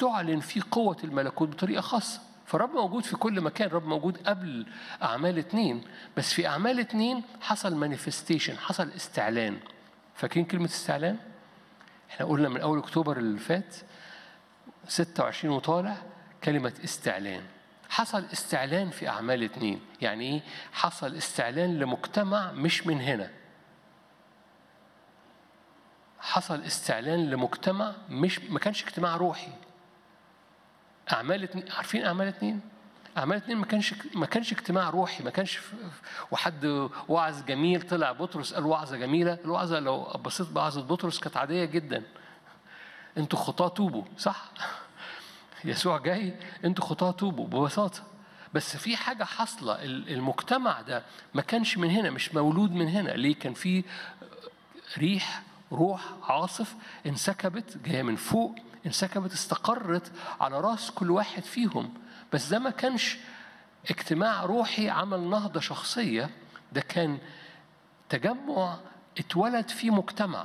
تعلن فيه قوة الملكوت بطريقة خاصة فالرب موجود في كل مكان الرب موجود قبل أعمال اتنين بس في أعمال اتنين حصل مانيفستيشن حصل استعلان فاكرين كلمة استعلان؟ احنا قلنا من أول أكتوبر اللي فات 26 وطالع كلمة استعلان حصل استعلان في أعمال اتنين يعني إيه؟ حصل استعلان لمجتمع مش من هنا حصل استعلان لمجتمع مش ما كانش اجتماع روحي أعمال اتنين عارفين أعمال اتنين؟ أعمال اتنين ما كانش ما كانش اجتماع روحي ما كانش ف- وحد وعظ جميل طلع بطرس قال وعظة جميلة الوعظة لو بصيت بوعظة بطرس كانت عادية جدا انتوا خطاة توبوا صح؟ يسوع جاي انتوا خطاة توبوا ببساطة بس في حاجة حاصلة ال- المجتمع ده ما كانش من هنا مش مولود من هنا ليه كان في ريح روح عاصف انسكبت جاية من فوق انسكبت استقرت على راس كل واحد فيهم بس ده ما كانش اجتماع روحي عمل نهضة شخصية ده كان تجمع اتولد فيه مجتمع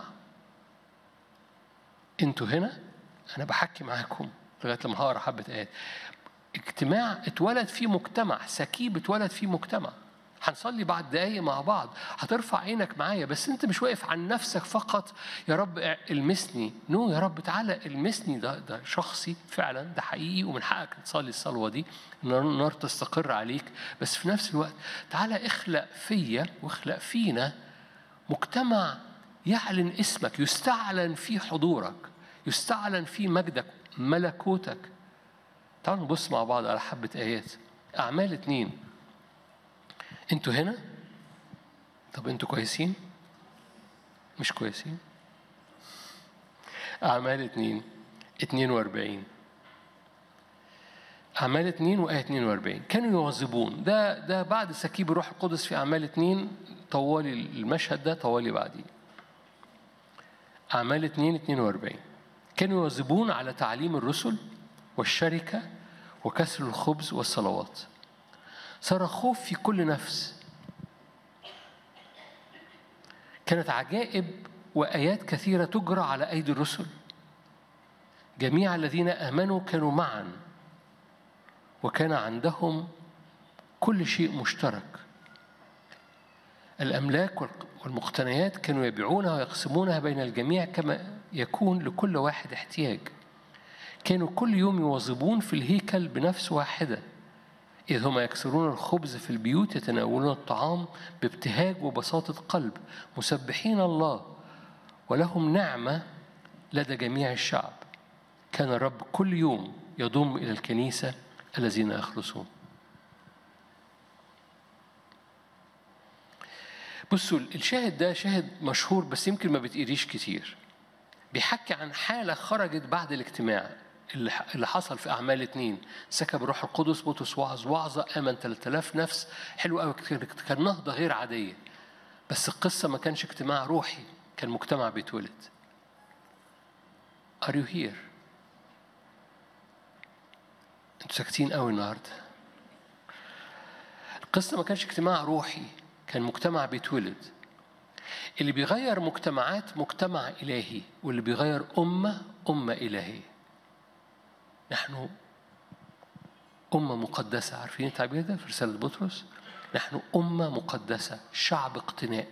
انتوا هنا انا بحكي معاكم لغايه لما هقرا حبه ايات اجتماع اتولد فيه مجتمع سكيب اتولد فيه مجتمع هنصلي بعد دقايق مع بعض هترفع عينك معايا بس انت مش واقف عن نفسك فقط يا رب المسني نو يا رب تعالى المسني ده ده شخصي فعلا ده حقيقي ومن حقك تصلي الصلوه دي ان النار تستقر عليك بس في نفس الوقت تعالى اخلق فيا واخلق فينا مجتمع يعلن اسمك يستعلن فيه حضورك يستعلن فيه مجدك ملكوتك تعالوا نبص مع بعض على حبة آيات أعمال اتنين انتوا هنا طب انتوا كويسين مش كويسين أعمال اتنين اتنين واربعين أعمال اتنين وآية 42 كانوا يواظبون ده ده بعد سكيب الروح القدس في أعمال اتنين طوالي المشهد ده طوالي بعديه أعمال اتنين اتنين واربعين كانوا يواظبون على تعليم الرسل والشركة وكسر الخبز والصلوات صار خوف في كل نفس كانت عجائب وآيات كثيرة تجرى على أيدي الرسل جميع الذين آمنوا كانوا معا وكان عندهم كل شيء مشترك الأملاك والمقتنيات كانوا يبيعونها ويقسمونها بين الجميع كما يكون لكل واحد احتياج كانوا كل يوم يواظبون في الهيكل بنفس واحدة إذ هم يكسرون الخبز في البيوت يتناولون الطعام بابتهاج وبساطة قلب مسبحين الله ولهم نعمة لدى جميع الشعب كان الرب كل يوم يضم إلى الكنيسة الذين يخلصون بصوا الشاهد ده شاهد مشهور بس يمكن ما بتقريش كتير بيحكي عن حالة خرجت بعد الاجتماع اللي حصل في أعمال اتنين سكب الروح القدس بطرس وعظ وعظة آمن 3000 نفس حلو قوي كان نهضة غير عادية بس القصة ما كانش اجتماع روحي كان مجتمع بيتولد Are you here؟ انتوا ساكتين قوي النهارده القصة ما كانش اجتماع روحي كان مجتمع بيتولد اللي بيغير مجتمعات مجتمع إلهي واللي بيغير أمة أمة إلهية نحن أمة مقدسة عارفين التعبير ده في رسالة بطرس نحن أمة مقدسة شعب اقتناء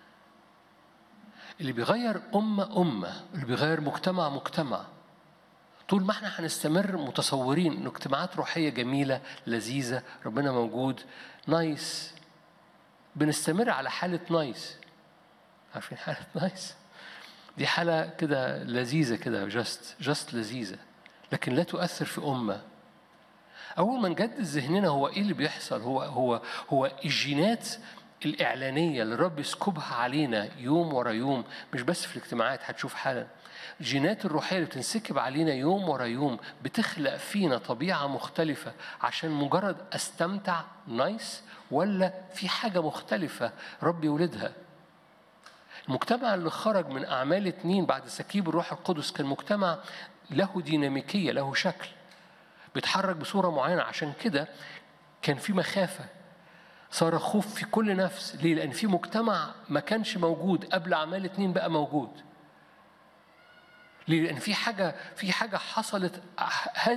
اللي بيغير أمة أمة اللي بيغير مجتمع مجتمع طول ما احنا هنستمر متصورين ان اجتماعات روحية جميلة لذيذة ربنا موجود نايس بنستمر على حالة نايس عارفين حالة نايس دي حالة كده لذيذة كده جاست جاست لذيذة لكن لا تؤثر في أمة أول ما نجدد ذهننا هو إيه اللي بيحصل هو هو هو الجينات الإعلانية اللي الرب يسكبها علينا يوم ورا يوم مش بس في الاجتماعات هتشوف حالا الجينات الروحية اللي بتنسكب علينا يوم ورا يوم بتخلق فينا طبيعة مختلفة عشان مجرد أستمتع نايس ولا في حاجة مختلفة رب يولدها المجتمع اللي خرج من أعمال اتنين بعد سكيب الروح القدس كان مجتمع له ديناميكية له شكل بيتحرك بصورة معينة عشان كده كان في مخافة صار خوف في كل نفس ليه؟ لأن في مجتمع ما كانش موجود قبل أعمال اتنين بقى موجود ليه؟ لأن في حاجة في حاجة حصلت هذه